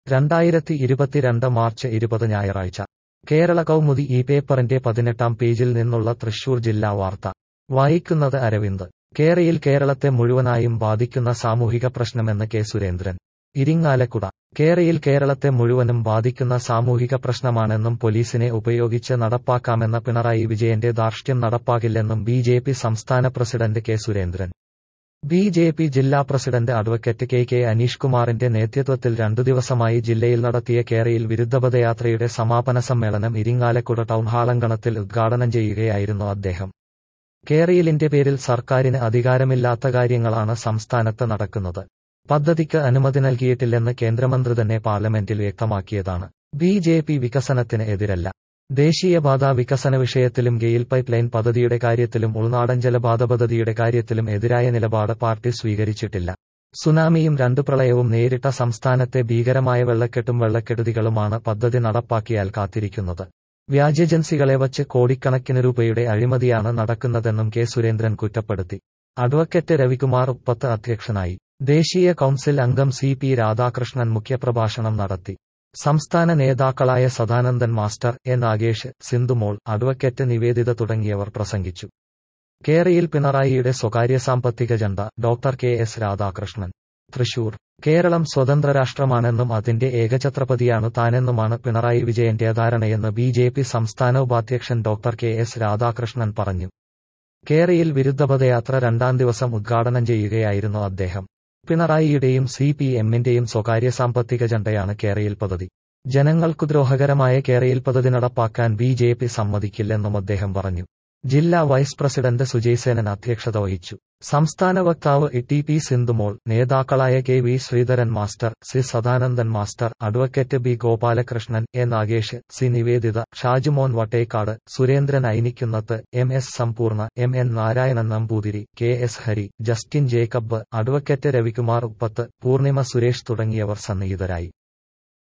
രണ്ടായിരത്തി ഇരുപത്തിരണ്ട് മാർച്ച് ഇരുപത് ഞായറാഴ്ച കേരള കൗമുദി ഈ പേപ്പറിന്റെ പതിനെട്ടാം പേജിൽ നിന്നുള്ള തൃശൂർ ജില്ലാ വാർത്ത വായിക്കുന്നത് അരവിന്ദ് കേരയിൽ കേരളത്തെ മുഴുവനായും ബാധിക്കുന്ന സാമൂഹിക പ്രശ്നമെന്ന് കെ സുരേന്ദ്രൻ ഇരിങ്ങാലക്കുട കേരയിൽ കേരളത്തെ മുഴുവനും ബാധിക്കുന്ന സാമൂഹിക പ്രശ്നമാണെന്നും പോലീസിനെ ഉപയോഗിച്ച് നടപ്പാക്കാമെന്ന പിണറായി വിജയന്റെ ധാർഷ്ട്യം നടപ്പാകില്ലെന്നും ബി ജെ പി സംസ്ഥാന president K Surendran B J P ജില്ലാ president advocate K K Aneesh കുമാറിന്റെ നേതൃത്വത്തിൽ രണ്ടു ദിവസമായി ജില്ലയിൽ നടത്തിയ കേരയിൽ വിരുദ്ധപദയാത്രയുടെ സമാപന സമ്മേളനം ഇരിങ്ങാലക്കുട ടൗൺഹാളങ്കണത്തിൽ ഉദ്ഘാടനം ചെയ്യുകയായിരുന്നു അദ്ദേഹം കേരയിലിന്റെ പേരിൽ സർക്കാരിന് അധികാരമില്ലാത്ത കാര്യങ്ങളാണ് സംസ്ഥാനത്ത് നടക്കുന്നത് പദ്ധതിക്ക് അനുമതി നൽകിയിട്ടില്ലെന്ന് കേന്ദ്രമന്ത്രി തന്നെ പാർലമെന്റിൽ വ്യക്തമാക്കിയതാണ് ബി ജെ പി വികസനത്തിന് എതിരല്ല ദേശീയപാത വികസന വിഷയത്തിലും ഗെയിൽ പൈപ്പ് ലൈൻ പദ്ധതിയുടെ കാര്യത്തിലും ഉൾനാടൻ ജലപാത പദ്ധതിയുടെ കാര്യത്തിലും എതിരായ നിലപാട് പാർട്ടി സ്വീകരിച്ചിട്ടില്ല സുനാമിയും രണ്ടു പ്രളയവും നേരിട്ട സംസ്ഥാനത്തെ ഭീകരമായ വെള്ളക്കെട്ടും വെള്ളക്കെടുതികളുമാണ് പദ്ധതി നടപ്പാക്കിയാൽ കാത്തിരിക്കുന്നത് വ്യാജ ഏജൻസികളെ വച്ച് കോടിക്കണക്കിന് രൂപയുടെ അഴിമതിയാണ് നടക്കുന്നതെന്നും കെ സുരേന്ദ്രൻ കുറ്റപ്പെടുത്തി അഡ്വക്കേറ്റ് രവികുമാർ ഉപ്പത്ത് അധ്യക്ഷനായി ദേശീയ കൌൺസിൽ അംഗം സി പി രാധാകൃഷ്ണൻ മുഖ്യപ്രഭാഷണം നടത്തി സംസ്ഥാന നേതാക്കളായ Sadanandan master A Nagesh Sindhumol advocate Niveditha തുടങ്ങിയവർ പ്രസംഗിച്ചു കേരയിൽ പിണറായിയുടെ സ്വകാര്യ സാമ്പത്തിക ജണ്ട doctor K S Radhakrishnan Thrissur Keralam സ്വതന്ത്ര രാഷ്ട്രമാണെന്നും അതിന്റെ ഏകഛത്രപതിയാണ് താനെന്നുമാണ് പിണറായി വിജയന്റെ ധാരണയെന്ന് ബി ജെ പി സംസ്ഥാന ഉപാധ്യക്ഷൻ ഡോക്ടർ കെ എസ് രാധാകൃഷ്ണൻ പറഞ്ഞു കേരയിൽ വിരുദ്ധപദയാത്ര രണ്ടാം ദിവസം ഉദ്ഘാടനം ചെയ്യുകയായിരുന്നു അദ്ദേഹം പിണറായിയുടെയും സി പി എമ്മിന്റെയും സ്വകാര്യ സാമ്പത്തിക ജണ്ടയാണ് കേരയിൽ പദ്ധതി ജനങ്ങൾക്കു ദ്രോഹകരമായ കേരയിൽ പദ്ധതി നടപ്പാക്കാൻ ബി ജെ പി സമ്മതിക്കില്ലെന്നും അദ്ദേഹം പറഞ്ഞു ജില്ലാ വൈസ് പ്രസിഡന്റ് സുജയ് സേനൻ അധ്യക്ഷത വഹിച്ചു സംസ്ഥാന വക്താവ് ടി പി സിന്ധുമോൾ നേതാക്കളായ K V Sreedharan master C Sadanandan master advocate B Gopalakrishnan A Nagesh C Niveditha Shajumon Vattekkad Surendran Ainikkunnath M S Sampoorna M N Narayanan Namboothiri K S Hari Justin Jacob advocate Ravikumar Uppath Poornima Suresh തുടങ്ങിയവർ സന്നിഹിതരായി